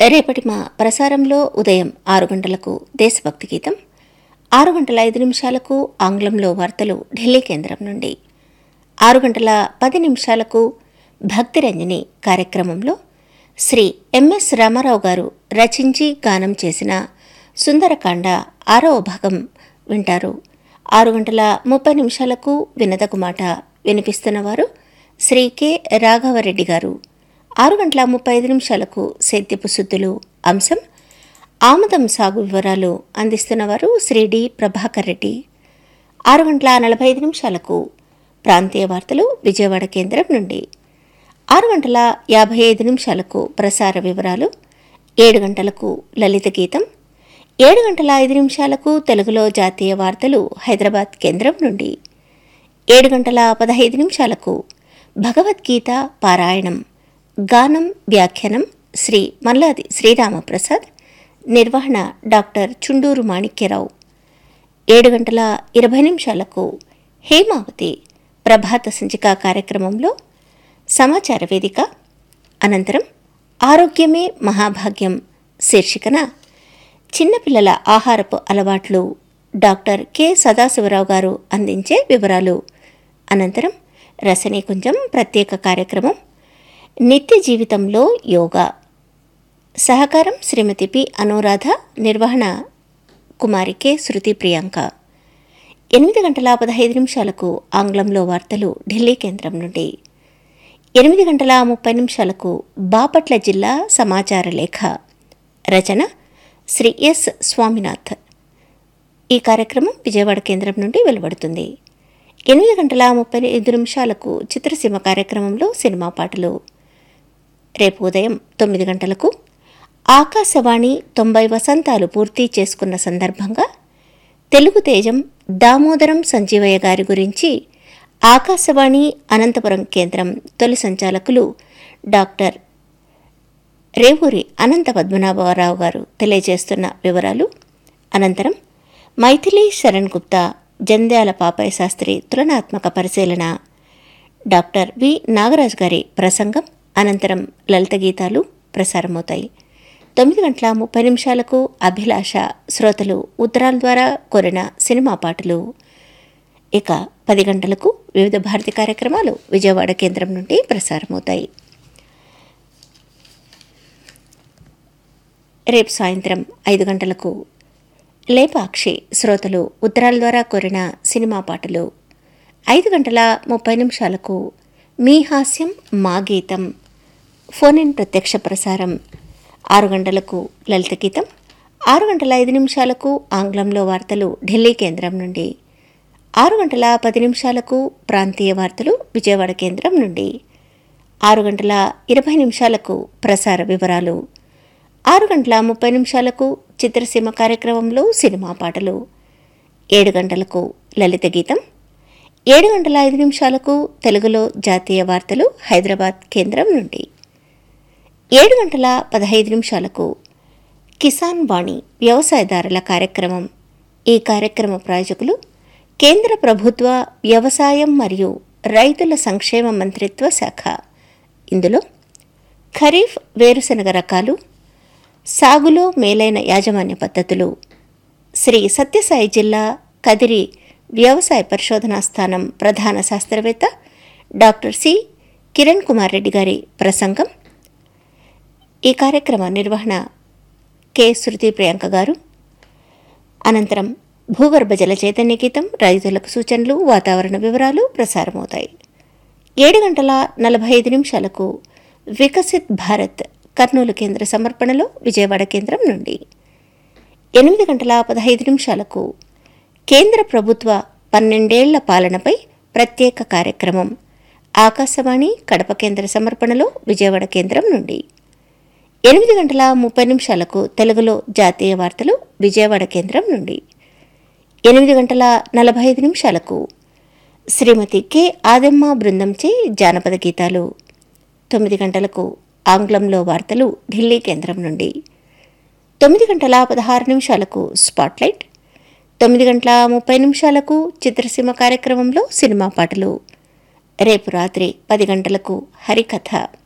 రేపటి మా ప్రసారంలో ఉదయం ఆరు గంటలకు దేశభక్తి గీతం ఆరు గంటల ఐదు నిమిషాలకు ఆంగ్లంలో వార్తలు ఢిల్లీ కేంద్రం నుండి ఆరు గంటల పది నిమిషాలకు భక్తిరంజని కార్యక్రమంలో శ్రీ ఎంఎస్ రామారావు గారు రచించి గానం చేసిన సుందరకాండ ఆరవ భాగం వింటారు ఆరు గంటల ముప్పై నిమిషాలకు వినదగు మాట వినిపిస్తున్నవారు శ్రీ కె రాఘవరెడ్డి గారు ఆరు గంటల ముప్పై ఐదు నిమిషాలకు సేద్యపు సుద్దులు అంశం ఆముదం సాగు వివరాలు అందిస్తున్నవారు శ్రీ డి ప్రభాకర్ రెడ్డి ఆరు గంటల నలభై ఐదు నిమిషాలకు ప్రాంతీయ వార్తలు విజయవాడ కేంద్రం నుండి ఆరు గంటల యాభై ఐదు నిమిషాలకు ప్రసార వివరాలు ఏడు గంటలకు లలిత గీతం ఏడు గంటల ఐదు నిమిషాలకు తెలుగులో జాతీయ వార్తలు హైదరాబాద్ కేంద్రం నుండి ఏడు గంటల పదహైదు నిమిషాలకు భగవద్గీత పారాయణం గానం వ్యాఖ్యానం శ్రీ మల్లాది శ్రీరామప్రసాద్ నిర్వహణ డాక్టర్ చుండూరు మాణిక్యరావు ఏడు గంటల ఇరవై నిమిషాలకు హేమావతి ప్రభాత సంచిక కార్యక్రమంలో సమాచార వేదిక అనంతరం ఆరోగ్యమే మహాభాగ్యం శీర్షికన చిన్నపిల్లల ఆహారపు అలవాట్లు డాక్టర్ కె సదాశివరావు గారు అందించే వివరాలు అనంతరం రసనీకుంజం ప్రత్యేక కార్యక్రమం నిత్య జీవితంలో యోగా సహకారం శ్రీమతి పి అనురాధ నిర్వహణ కుమారి కె శృతి ప్రియాంక ఎనిమిది గంటల పదహైదు నిమిషాలకు ఆంగ్లంలో వార్తలు ఢిల్లీ కేంద్రం నుండి ఎనిమిది గంటల ముప్పై నిమిషాలకు బాపట్ల జిల్లా సమాచార లేఖ రచన శ్రీ ఎస్ స్వామినాథ్ ఈ కార్యక్రమం విజయవాడ కేంద్రం నుండి వెలువడుతుంది ఎనిమిది గంటల ముప్పై ఐదు నిమిషాలకు చిత్రసీమ కార్యక్రమంలో సినిమా పాటలు రేపు ఉదయం తొమ్మిది గంటలకు ఆకాశవాణి తొంభై వసంతాలు పూర్తి చేసుకున్న సందర్భంగా తెలుగు తేజం దామోదరం సంజీవయ్య గారి గురించి ఆకాశవాణి అనంతపురం కేంద్రం తొలి సంచాలకులు డాక్టర్ రేవూరి అనంత పద్మనాభరావు గారు తెలియజేస్తున్న వివరాలు అనంతరం మైథిలి శరణ్ గుప్తా జంధ్యాల పాపయ్య శాస్త్రి తులనాత్మక పరిశీలన డాక్టర్ వి నాగరాజ్ గారి ప్రసంగం అనంతరం లలిత గీతాలు ప్రసారమవుతాయి తొమ్మిది గంటల ముప్పై నిమిషాలకు అభిలాష శ్రోతలు ఉత్తరాల ద్వారా కోరిన సినిమా పాటలు ఇక పది గంటలకు వివిధ భారతి కార్యక్రమాలు విజయవాడ కేంద్రం నుండి ప్రసారమవుతాయి రేపు సాయంత్రం ఐదు గంటలకు లేపాక్షి శ్రోతలు ఉత్తరాల ద్వారా కోరిన సినిమా పాటలు ఐదు గంటల ముప్పై నిమిషాలకు మీ హాస్యం మా గీతం ఫోన్ ఇన్ ప్రత్యక్ష ప్రసారం ఆరు గంటలకు లలిత గీతం ఆరు గంటల ఐదు నిమిషాలకు ఆంగ్లంలో వార్తలు ఢిల్లీ కేంద్రం నుండి ఆరు గంటల పది నిమిషాలకు ప్రాంతీయ వార్తలు విజయవాడ కేంద్రం నుండి ఆరు గంటల ఇరవై నిమిషాలకు ప్రసార వివరాలు ఆరు గంటల ముప్పై నిమిషాలకు చిత్రసీమ కార్యక్రమంలో సినిమా పాటలు ఏడు గంటలకు లలిత గీతం ఏడు గంటల ఐదు నిమిషాలకు తెలుగులో జాతీయ వార్తలు హైదరాబాద్ కేంద్రం నుండి ఏడు గంటల పదహైదు నిమిషాలకు కిసాన్ వాణి వ్యవసాయదారుల కార్యక్రమం ఈ కార్యక్రమ ప్రాయోజకులు కేంద్ర ప్రభుత్వ వ్యవసాయం మరియు రైతుల సంక్షేమ మంత్రిత్వ శాఖ ఇందులో ఖరీఫ్ వేరుశనగ రకాలు సాగులో మేలైన యాజమాన్య పద్ధతులు శ్రీ సత్యసాయి జిల్లా కదిరి వ్యవసాయ పరిశోధనా స్థానం ప్రధాన శాస్త్రవేత్త డాక్టర్ సి కిరణ్ కుమార్ రెడ్డి గారి ప్రసంగం ఈ కార్యక్రమ నిర్వహణ కె శృతి ప్రియాంక గారు అనంతరం భూగర్భ జల చైతన్య గీతం రైతులకు సూచనలు వాతావరణ వివరాలు ప్రసారమవుతాయి ఏడు గంటల నలభై ఐదు నిమిషాలకు వికసిత్ భారత్ కర్నూలు కేంద్ర సమర్పణలో విజయవాడ కేంద్రం నుండి ఎనిమిది గంటల పదహైదు నిమిషాలకు కేంద్ర ప్రభుత్వ పన్నెండేళ్ల పాలనపై ప్రత్యేక కార్యక్రమం ఆకాశవాణి కడప కేంద్ర సమర్పణలో విజయవాడ కేంద్రం నుండి ఎనిమిది గంటల ముప్పై నిమిషాలకు తెలుగులో జాతీయ వార్తలు విజయవాడ కేంద్రం నుండి ఎనిమిది గంటల నలభై ఐదు నిమిషాలకు శ్రీమతి కె ఆదెమ్మ బృందంచే జానపద గీతాలు తొమ్మిది గంటలకు ఆంగ్లంలో వార్తలు ఢిల్లీ కేంద్రం నుండి తొమ్మిది గంటల పదహారు నిమిషాలకు స్పాట్లైట్ తొమ్మిది గంటల ముప్పై నిమిషాలకు చిత్రసీమ కార్యక్రమంలో సినిమా పాటలు రేపు రాత్రి పది గంటలకు హరికథ